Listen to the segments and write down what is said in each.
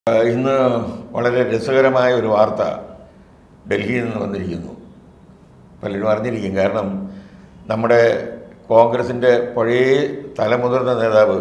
ഏഹ് ഇന്ന് വളരെ രസകരമായ ഒരു വാർത്ത ഡൽഹിയിൽ നിന്ന് വന്നിരിക്കുന്നു പലരും അറിഞ്ഞിരിക്കും കാരണം നമ്മുടെ കോൺഗ്രസിൻ്റെ പഴയ തലമുതിർന്ന നേതാവ്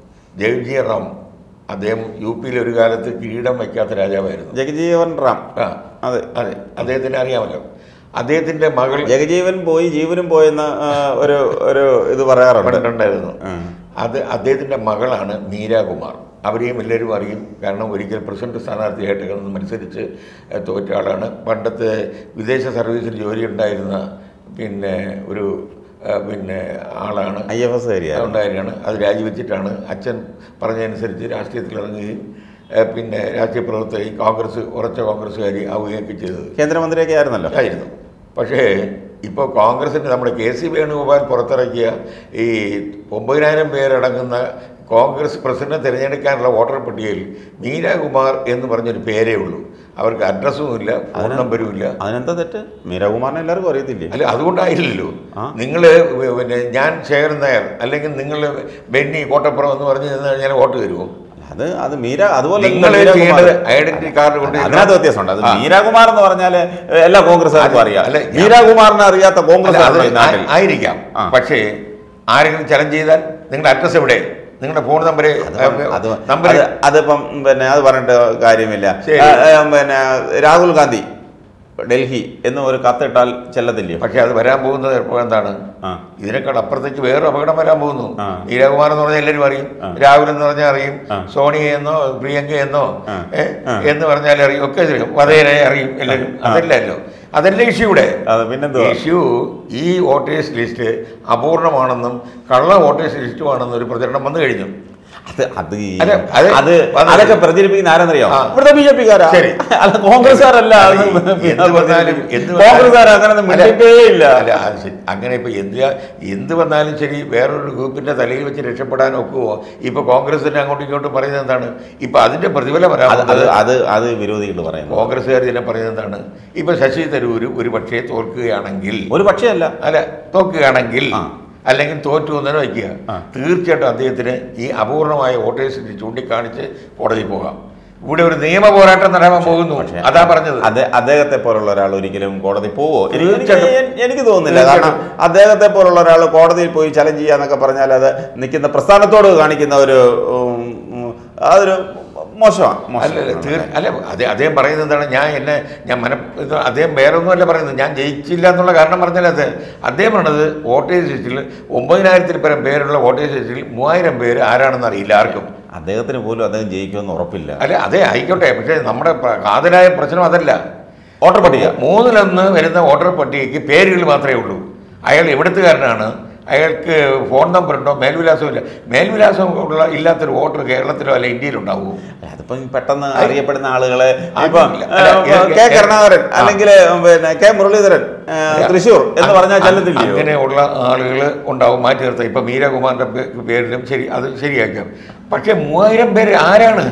ജഗ്ജി റാം അദ്ദേഹം യു പിയിൽ ഒരു കാലത്ത് കിരീടം വയ്ക്കാത്ത രാജാവായിരുന്നു ജഗജീവൻ റാം ആ അതെ അതെ അദ്ദേഹത്തിന് അറിയാമല്ലോ അദ്ദേഹത്തിൻ്റെ മകൾ ജഗജീവൻ പോയി ജീവനും പോയെന്ന് ആ, ഒരു ഒരു ഇത് പറയാറുണ്ട് പണ്ടുണ്ടായിരുന്നു ആ. അത് അദ്ദേഹത്തിൻ്റെ മകളാണ് മീരാകുമാർ അവരെയും എല്ലാവരും അറിയും കാരണം ഒരിക്കൽ പ്രസിഡന്റ് സ്ഥാനാർത്ഥിയായിട്ട് കിടന്ന് മത്സരിച്ച് ഏഹ്, തോറ്റ ആളാണ് പണ്ടത്തെ വിദേശ സർവീസിൽ ജോലി ഉണ്ടായിരുന്ന പിന്നെ ഒരു ഏഹ്, പിന്നെ ആളാണ് ഐ എഫ് എസ് ഏരിയ ഉണ്ടായിരുന്നു അത് രാജിവെച്ചിട്ടാണ് അച്ഛൻ പറഞ്ഞതനുസരിച്ച് രാഷ്ട്രീയത്തിൽ ഇറങ്ങുകയും ഏഹ്, പിന്നെ രാഷ്ട്രീയ പ്രവർത്തകയും കോൺഗ്രസ് ഉറച്ച കോൺഗ്രസ്സുകാരി ആവുകയൊക്കെ ചെയ്തത് കേന്ദ്രമന്ത്രിയൊക്കെ ആയിരുന്നല്ലോ ആയിരുന്നു പക്ഷേ ഇപ്പോൾ കോൺഗ്രസിൻ്റെ നമ്മുടെ കെ സി വേണുഗോപാൽ പുറത്തിറക്കിയ ഈ ഒമ്പതിനായിരം പേരടങ്ങുന്ന കോൺഗ്രസ് പ്രസിഡന്റ് തിരഞ്ഞെടുക്കാനുള്ള വോട്ടർ പട്ടികയിൽ മീരാകുമാർ എന്ന് പറഞ്ഞൊരു പേരേ ഉള്ളൂ അവർക്ക് അഡ്രസ്സും ഇല്ല ഫോൺ നമ്പരും ഇല്ല അതിനെന്താ തെറ്റ് മീരാകുമാറിനെ എല്ലാവർക്കും അറിയത്തില്ലേ അല്ല അതുകൊണ്ടായില്ലല്ലോ ആ. നിങ്ങൾ പിന്നെ ഞാൻ ശേഖരൻ നായർ അല്ലെങ്കിൽ നിങ്ങൾ ബെന്നി കോട്ടപ്പുറം എന്ന് പറഞ്ഞ് നിന്ന് കഴിഞ്ഞാൽ വോട്ട് തരുമോ അത് അത് മീര അതുപോലെ നിങ്ങൾ ചെയ്യേണ്ടത് ഐഡന്റിറ്റി കാർഡ് കൊണ്ട് അതിനകത്ത് വ്യത്യാസമുണ്ട് അത് ആ. മീരാകുമാർ എന്ന് പറഞ്ഞാല് എല്ലാ കോൺഗ്രസ്സുകാർക്കും അല്ല, അറിയാം അല്ല, ഞാൻ- മീരാകുമാറിനെ അറിയാത്ത അല്ല, കോൺഗ്രസ് അത് ഈ നാട്ടിൽ ആ- ആയിരിക്കാം ആ. പക്ഷേ ആരെങ്കിലും ചലഞ്ച് ചെയ്താൽ നിങ്ങളുടെ അഡ്രസ് എവിടെ നിങ്ങളുടെ ഫോൺ നമ്പർ അത് നമ്പർ അത് അതിപ്പം പിന്നെ അത് പറഞ്ഞിട്ട് കാര്യമില്ല ശരി. ആ, ആ, പിന്നെ രാഹുൽ ഗാന്ധി ഡൽഹി എന്ന് ഒരു കത്തിട്ടാൽ ചെല്ലത്തില്ലയോ പക്ഷെ അത് വരാൻ പോകുന്നത് ഇപ്പോൾ എന്താണ് ആ ഇതിനേക്കാൾ അപ്പുറത്തേക്ക് വേറെ അപകടം വരാൻ പോകുന്നു ആ. നീരകുമാർ എന്ന് പറഞ്ഞാൽ എല്ലാവരും അറിയും ആ. രാഹുൽ എന്ന് പറഞ്ഞാൽ അറിയും ആ. സോണിയ എന്നോ പ്രിയങ്ക എന്നോ ആ. ഏ, ആ. എന്ന് പറഞ്ഞാൽ അറിയും ഒക്കെ അറിയും വധേരെ അറിയും എല്ലാവരും അതല്ലല്ലോ അതല്ല ഇഷ്യൂ ഇവിടെ അത് പിന്നെന്തുവാ ഇഷ്യൂ ഈ വോട്ടേഴ്സ് ലിസ്റ്റ് അപൂർണമാണെന്നും കള്ള വോട്ടേഴ്സ് ലിസ്റ്റുമാണെന്നും ഒരു പ്രചരണം വന്നു കഴിഞ്ഞു അത് അത് ഈ- അല്ല, അത് അത് വന്നത് അതൊക്കെ പ്രചരിപ്പിക്കുന്ന ആരെന്നറിയോ ആ. ഇവിടുത്തെ ബി ജെ പിക്കാരാ ശരി. അല്ല കോൺഗ്രസ്സുകാരല്ല അത് എന്ത് വന്നാലും എന്ത് വന്നാലും- കോൺഗ്രസ്സുകാർ അങ്ങനെ അല്ല, മിണ്ടിട്ടേ ഇല്ല അല്ല അത് ശരി. അങ്ങനെ ഇപ്പൊ എന്ത് എന്ത് വന്നാലും ശരി വേറൊരു ഗ്രൂപ്പിന്റെ തലയിൽ വെച്ച് രക്ഷപ്പെടാൻ ഒക്കുവോ ഇപ്പൊ കോൺഗ്രസ് തന്നെ അങ്ങോട്ടും ഇങ്ങോട്ടും പറയുന്നത് എന്താണ് ഇപ്പൊ അതിന്റെ പ്രതിഫലം അത് വരാൻ അത് അത് അത് വിരോധികൾ പറയുന്നു കോൺഗ്രസ്സുകാർ തന്നെ പറയുന്നത് എന്താണ് ഇപ്പൊ ശശി തരൂര് ഒരു പക്ഷേ തോൽക്കുകയാണെങ്കിൽ ഒരു പക്ഷേ അല്ല അല്ല തോക്കുകയാണെങ്കിൽ ആ. അല്ലെങ്കിൽ തോറ്റു എന്ന് തന്നെ വയ്ക്കുക ആ. തീർച്ചയായിട്ടും അദ്ദേഹത്തിന് ഈ അപൂർണമായ വോട്ടേഴ്സ് ചൂണ്ടിക്കാണിച്ച് കോടതി പോകാം ഇവിടെ ഒരു നിയമ പോരാട്ടം നടക്കാൻ പോകുന്നു അതാ പറഞ്ഞത് അത് അദ്ദേഹത്തെ പോലുള്ള ഒരാൾ ഒരിക്കലും കോടതി പോവോ എനിക്ക് എനിക്ക് തീർച്ചയായിട്ടും. എനിക്ക് തോന്നുന്നില്ല കാരണം അദ്ദേഹത്തെ പോലുള്ള ഒരാൾ കോടതിയിൽ പോയി ചലഞ്ച് ചെയ്യാന്നൊക്കെ പറഞ്ഞാൽ അത് നിൽക്കുന്ന പ്രസ്ഥാനത്തോട് കാണിക്കുന്ന ഒരു ഉം, ഉം, അതൊരു മോശമാണ് അല്ല അല്ല, മോശം തീർ- അല്ല അതെ അദ്ദേഹം പറയുന്നത് എന്താണ് ഞാൻ എന്നെ ഞാൻ മന ഇത് അദ്ദേഹം വേറെ ഒന്നുമല്ല പറയുന്നത് ഞാൻ ജയിച്ചില്ല എന്നുള്ള കാരണം പറഞ്ഞാൽ അത് അദ്ദേഹം പറഞ്ഞത് വോട്ടേഴ്സ് ലിസ്റ്റിൽ ഒമ്പതിനായിരത്തിൽ പരം പേരുള്ള വോട്ടേഴ്സ് ലിസ്റ്റിൽ മൂവായിരം പേര് ആരാണെന്ന് അറിയില്ല ആർക്കും അദ്ദേഹത്തിന് പോലും അദ്ദേഹം ജയിക്കുമെന്ന് ഉറപ്പില്ല അല്ല അതെ ആയിക്കോട്ടെ പക്ഷേ നമ്മുടെ പ്ര- കാതലായ പ്രശ്നം അതല്ല വോട്ടർ പട്ടിക മൂന്നിലൊന്ന് വരുന്ന വോട്ടർ പട്ടികയ്ക്ക് പേരുകൾ മാത്രമേ ഉള്ളൂ അയാൾ എവിടുത്തുകാരനാണ് അയാൾക്ക് ഫോൺ നമ്പർ ഉണ്ടോ മേൽവിലാസം ഇല്ല മേൽവിലാസം ഉള്ള ഇല്ലാത്തൊരു വോട്ടർ കേരളത്തിലോ അല്ല ഇന്ത്യയിലോ ഉണ്ടാവുമോ അതിപ്പം പെട്ടെന്ന് അറിയപ്പെടുന്ന ആളുകളെ ഇപ്പം അതില്ല. അല്ല, ഏ, ഏ- കെ ഏ- കരുണാകരൻ ആ. അല്ലെങ്കിൽ പിന്നെ കെ മുരളീധരൻ ഏ, തൃശൂർ എന്ന് പറഞ്ഞാൽ അ- ചെല്ലത്തില്ലയോ അങ്ങനെയുള്ള ആളുകൾ ഉണ്ടാവും മാറ്റി നിർത്താം ഇപ്പൊ മീരകുമാറിന്റെ പേ- പേരിലും ശരി അത് ശരിയാക്കാം പക്ഷെ മൂവായിരം പേര് ആരാണ്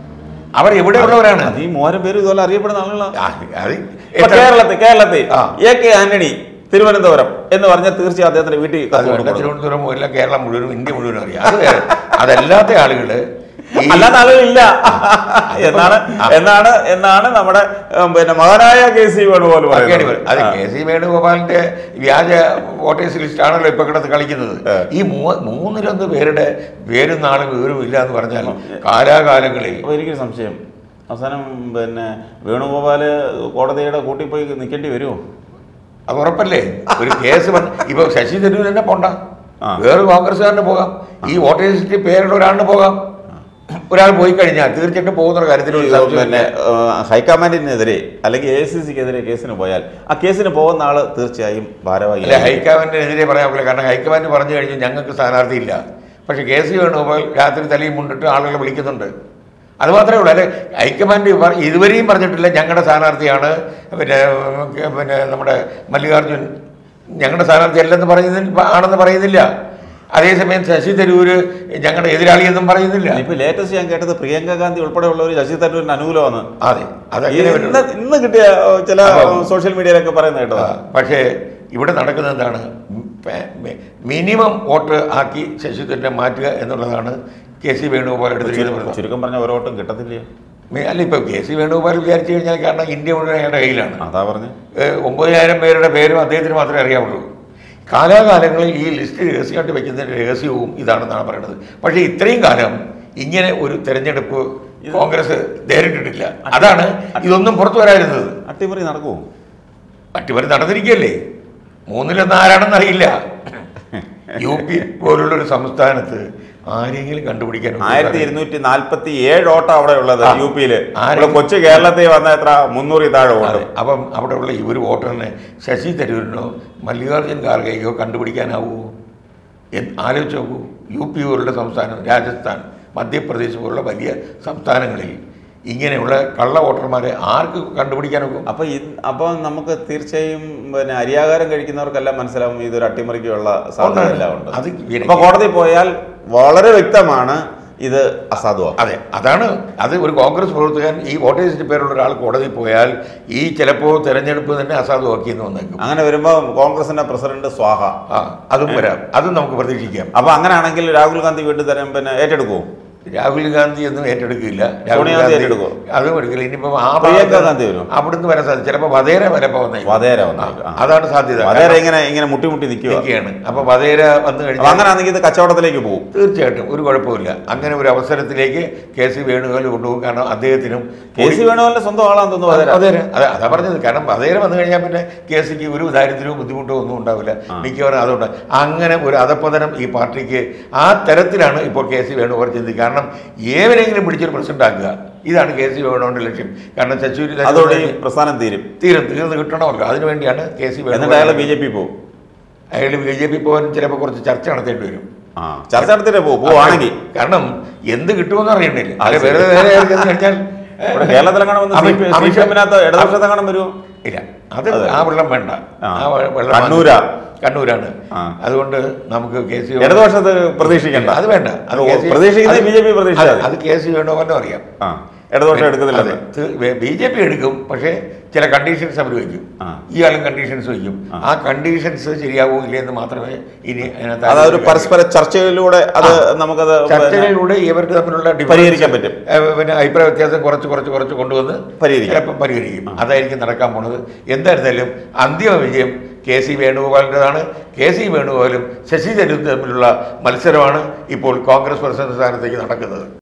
അവർ എവിടെയുള്ളവരാണ് അത് ഈ മൂവായിരം പേര് ഇതുപോലെ അറിയപ്പെടുന്ന ആളുകളാണ് ആ, അത് ഇപ്പൊ എത്ര- കേരളത്തിൽ കേരളത്തിൽ ആ. എ കെ ആന്റണി തിരുവനന്തപുരം എന്ന് പറഞ്ഞാൽ തീർച്ചയായും അദ്ദേഹത്തിന്റെ വീട്ടിൽ അത് കത്ത് വേണ്ട കൊടുക്കണം. തിരുവനന്തപുരം എല്ലാം കേരളം മുഴുവനും ഇന്ത്യ മുഴുവനും അറിയാം അത് വേറെ. അതല്ലാത്ത ആളുകള് ഈ അല്ലാത്ത ആളുകളില്ല എന്നാണ് ആ. എന്നാണ് എന്നാണ് നമ്മുടെ ഉം, പിന്നെ മകനായ കെ സി വേണുപോലെ ആക്കിയാണ് ഇവർ. അത് ആ. കെ സി വേണുഗോപാലിന്റെ വ്യാജ വോട്ടേഴ്സ് ലിസ്റ്റ് ആണല്ലോ ഇപ്പൊ കിടന്ന് കളിക്കുന്നത് ആ. ഈ മൂ- മൂന്നിലൊന്ന് പേരുടെ പേരും നാളും വിവരവും ഇല്ല എന്ന് പറഞ്ഞാൽ കാലാകാലങ്ങളിൽ അപ്പൊ എനിക്കൊരു സംശയം അവസാനം പിന്നെ വേണുഗോപാല് കോടതിയുടെ കൂട്ടി പോയി നിൽക്കേണ്ടി വരുമോ അത് ഉറപ്പല്ലേ ഒരു കേസ് വന്ന് ഇപ്പൊ ശശി തരൂർ തന്നെ പോണ്ട ആ. വേറെ കോൺഗ്രസ്സുകാരന് പോകാം ഈ വോട്ടേഴ്സ് ലിസ്റ്റിൽ പേരുള്ള ഒരാളിന് പോകാം ഒരാൾ പോയി കഴിഞ്ഞാൽ തീർച്ചയായിട്ടും പോകുന്ന കാര്യത്തിൽ ഒരു സംശയമില്ല. പിന്നെ ഏഹ്, ഹൈക്കമാൻഡിനെതിരെ അല്ലെങ്കിൽ എ സി സിക്കെതിരെ കേസിന് പോയാൽ ആ കേസിന് പോകുന്ന ആള് തീർച്ചയായും ഭാരവാഹി അല്ല ഹൈക്കമാൻഡിനെതിരെ പറയാൻ പറ്റില്ല കാരണം ഹൈക്കമാൻഡ് പറഞ്ഞു കഴിഞ്ഞു ഞങ്ങൾക്ക് സ്ഥാനാർത്ഥിയില്ല പക്ഷേ കെ സി വേണുഗോപാൽ രാത്രി തലയും മുണ്ടിട്ട് ആളുകളെ വിളിക്കുന്നുണ്ട് അത് മാത്രമേ ഉള്ളൂ അല്ലെ ഹൈക്കമാൻഡ് പറ- ഇതുവരെയും പറഞ്ഞിട്ടില്ല ഞങ്ങളുടെ സ്ഥാനാർത്ഥിയാണ് പിന്നെ ഉം, പിന്നെ നമ്മുടെ മല്ലികാർജുൻ ഞങ്ങളുടെ സ്ഥാനാർത്ഥി അല്ലെന്ന് പറയുന്നില്ല ആണെന്ന് പറയുന്നില്ല അതേസമയം ശശി തരൂര് ഞങ്ങളുടെ എതിരാളി എന്നും പറയുന്നില്ല ഇപ്പൊ ലേറ്റസ്റ്റ് ഞാൻ കേട്ടത് പ്രിയങ്ക ഗാന്ധി ഉൾപ്പെടെയുള്ളവർ ശശി തരൂരിന് അനുകൂലമാണ് അതെ ഈ അതങ്ങനെ ഇന്ന് വരുള്ളൂ. ഇന്ന് കിട്ടിയ ഏഹ്, ചില അപ്പം- സോഷ്യൽ മീഡിയയിലൊക്കെ പറയുന്ന ആ, കേട്ടതാ പക്ഷേ ഇവിടെ നടക്കുന്നത് എന്താണ് മിനിമം വോട്ട് ആക്കി ശശി തരൂരിനെ മാറ്റുക എന്നുള്ളതാണ് കെ സി വേണുഗോപാൽ എടുത്തിരിക്കുന്ന പ്രശ്നം. ചുരുക്കം പറഞ്ഞ ഓരോട്ടും കിട്ടത്തില്ലയോ മേ- അല്ല ഇപ്പോൾ കെ സി വേണുഗോപാൽ വിചാരിച്ചു കഴിഞ്ഞാൽ കാരണം ഇന്ത്യ മുഴുവൻ അയാളുടെ കയ്യിലാണ് അതാ പറഞ്ഞു ഏഹ് ഒമ്പതിനായിരം പേരുടെ പേരും അദ്ദേഹത്തിന് മാത്രമേ അറിയാവുള്ളൂ കാലാകാലങ്ങളിൽ ഈ ലിസ്റ്റ് രഹസ്യമായിട്ട് വെക്കുന്നതിൻ്റെ രഹസ്യവും ഇതാണെന്നാണ് പറയുന്നത് പക്ഷേ ഇത്രയും കാലം ഇങ്ങനെ ഒരു തെരഞ്ഞെടുപ്പ് കോൺഗ്രസ് നേരിട്ടിട്ടില്ല അതാണ് ഇതൊന്നും പുറത്തു വരാതിരുന്നത് അട്ടിമറി നടക്കുമോ അട്ടിമറി നടന്നിരിക്കുകയല്ലേ മൂന്നിലൊന്ന് ആരാണെന്ന് അറിയില്ല യു പി പോലുള്ള ഒരു സംസ്ഥാനത്ത് ആരെങ്കിലും കണ്ടുപിടിക്കാൻ ആയിരത്തി ഇരുന്നൂറ്റി നാൽപ്പത്തി ഏഴ് ഓട്ടം അവിടെ ഉള്ളത് ആ. യു പിയില് ആരെ- കൊച്ചു കേരളത്തിൽ വന്ന എത്ര മുന്നൂറ് താഴെ അതെ വോട്ട് അപ്പം അവിടെയുള്ള ഈ ഒരു വോട്ടറിനെ ശശി തരൂരിനോ മല്ലികാർജ്ജുൻ ഖാർഗെയോ കണ്ടുപിടിക്കാനാവുമോ എന്ന് ആലോചിച്ച് നോക്കൂ യു പി പോലുള്ള സംസ്ഥാനം രാജസ്ഥാൻ മധ്യപ്രദേശ് പോലുള്ള വലിയ സംസ്ഥാനങ്ങളിൽ ഇങ്ങനെയുള്ള കള്ള വോട്ടർമാരെ ആർക്ക് കണ്ടുപിടിക്കാനൊക്കും അപ്പൊ ഇത് അപ്പൊ നമുക്ക് തീർച്ചയായും പിന്നെ അരിയാകാരം കഴിക്കുന്നവർക്കെല്ലാം മനസ്സിലാവും ഇതൊരു അട്ടിമറിക്കുള്ള സാധ്യത എല്ലാം ഉണ്ട് അത് ഇങ്ങനെ- അപ്പൊ കോടതി പോയാൽ വളരെ വ്യക്തമാണ് ഇത് അസാധുവാണ് അതെ അതാണ് അത് ഒരു കോൺഗ്രസ് പ്രവർത്തകൻ ഈ വോട്ടേഴ്സിന്റെ പേരുള്ള ഒരാൾ കോടതിയിൽ പോയാൽ ഈ ചിലപ്പോൾ തെരഞ്ഞെടുപ്പ് തന്നെ അസാധുവാക്കിയെന്ന് വന്നേക്കും അങ്ങനെ വരുമ്പോ കോൺഗ്രസിന്റെ പ്രസിഡന്റ് സ്വാഹ ആ അതും വരാം അതും നമുക്ക് പ്രതീക്ഷിക്കാം അപ്പൊ അങ്ങനെയാണെങ്കിൽ രാഹുൽ ഗാന്ധി വീണ്ടും തരം പിന്നെ ഏറ്റെടുക്കുമോ രാഹുൽ ഗാന്ധി ഒന്നും ഏറ്റെടുക്കില്ല സോണിയാഗാന്ധി ഏറ്റെടുക്കുമോ? അതും എടുക്കില്ല ഇനിയിപ്പം ആ പ്രിയങ്ക ഭാഗത്ത് ഗാന്ധി വരുമോ? അവിടുന്ന് വരാൻ സാധ്യത ചിലപ്പോൾ വധേര വരപ്പോ വന്നേ വധേര വന്നേക്കും. ആ. അതാണ് സാധ്യത വളരെ ഇങ്ങനെ ഇങ്ങനെ മുട്ടി മുട്ടി നിൽക്കുക ഒക്കെയാണ് അപ്പൊ വധേര വന്നു അപ്പൊ കഴിഞ്ഞാൽ അങ്ങനെയാണെങ്കിൽ ഇത് കച്ചവടത്തിലേക്ക് പോകും തീർച്ചയായിട്ടും ഒരു കുഴപ്പമില്ല അങ്ങനെ ഒരു അവസരത്തിലേക്ക് കെ സി വേണുഗോപാൽ കൊണ്ടുപോകും കാരണം അദ്ദേഹത്തിനും കെ സി വേണുഗോപാലിന്റെ സ്വന്തം ആളാന്ന് തോന്നുന്നു വധേര വധേര അതെ അതാ പറഞ്ഞത് കാരണം വധേര വന്നു കഴിഞ്ഞാൽ പിന്നെ കെ സിക്ക് ഒരു ദാരിദ്ര്യവും ബുദ്ധിമുട്ടോ ഒന്നും ഉണ്ടാവില്ല മിക്കവാറും അതുകൊണ്ട് അങ്ങനെ ഒരു അധപ്പതനം ഈ പാർട്ടിക്ക് ആ തരത്തിലാണ് ഇപ്പോൾ കെ സി വേണുഗോപാൽ ചിന്തിക്കുക കാരണം ഏവരെങ്കിലും പിടിച്ചൊരു പ്രസിഡന്റ് ആക്കുക ഇതാണ് കെ സി വേണുഗോപാലിന്റെ ലക്ഷ്യം കാരണം ശശൂരി അതോടെ ഈ പ്രസ്ഥാനം തീരും തീരും തീർന്ന് കിട്ടണമല്ലോ അതിനുവേണ്ടിയാണ് കെ സി എന്നിട്ട് അയാൾ ബി വേണുഗോപാൽ ജെ പി പോകും അയാൾ ബി ജെ പി പോകാൻ ചിലപ്പോൾ കുറച്ച് ചർച്ച നടത്തേണ്ടി വരും ആ ചർച്ച നടത്തിട്ടേ പോകും പോവാണെങ്കിൽ കാരണം എന്ത് കിട്ടുമെന്ന് അറിയണ്ടില്ല അത് അല്ലെ ശരി. വെറുതെ വേറെ ആയിരിക്കും കഴിഞ്ഞാൽ ഇവിടെ കേരളത്തിലെങ്ങനെ വന്ന് അമി- സി അമിത് പി എമ്മിനകത്ത് ഇടതുപക്ഷത്തെങ്ങാനും വരുമോ ഇല്ല അത് അതെ. ആ വെള്ളം വേണ്ട ആ. ആ വെ- വെള്ളം കണ്ണൂരാ? കണ്ണൂരാണ് ആ. അതുകൊണ്ട് നമുക്ക് കെ സി ഇടതുപക്ഷത്ത് പ്രതീക്ഷിക്കണ്ട അത് വേണ്ട അത് ഓ, കെ സി- പ്രതീക്ഷിക്കുന്നത് അത് ബി ജെ പി പ്രതീക്ഷിച്ചാൽ അത് അത് കെ സി വേണോവല്ലോ അറിയാം ആ ഇടതുപക്ഷം എടുക്കുന്നില്ല ബി ജെ പി എടുക്കും പക്ഷേ ചില കണ്ടീഷൻസ് അവർ വയ്ക്കും ആ. ഇയാളും കണ്ടീഷൻസ് വയ്ക്കും ആ കണ്ടീഷൻസ് ശരിയാവോ ഇല്ലേ എന്ന് മാത്രമേ ഇനി അതിനകത്ത് അതൊരു പരസ്പര ചർച്ചയിലൂടെ അത് നമുക്കത് പിന്നെ ചർച്ചകളിലൂടെ ഇവർക്ക് തമ്മിലുള്ള difference, പരിഹരിക്കാൻ പറ്റും. ഏഹ് പിന്നെ അഭിപ്രായ വ്യത്യാസം കുറച്ച് കുറച്ച് കുറച്ച് കൊണ്ടുവന്ന് പരിഹരിക്കാം. ചിലപ്പോൾ പരിഹരിക്കും അതായിരിക്കും നടക്കാൻ പോണത് എന്തായിരുന്നാലും അന്തിമ വിജയം കെ സി വേണുഗോപാലിൻ്റെതാണ് കെ സി വേണുഗോപാലും ശശി തരൂരും തമ്മിലുള്ള മത്സരമാണ് ഇപ്പോൾ കോൺഗ്രസ് പ്രസിഡന്റ് സ്ഥാനത്തേക്ക് നടക്കുന്നത്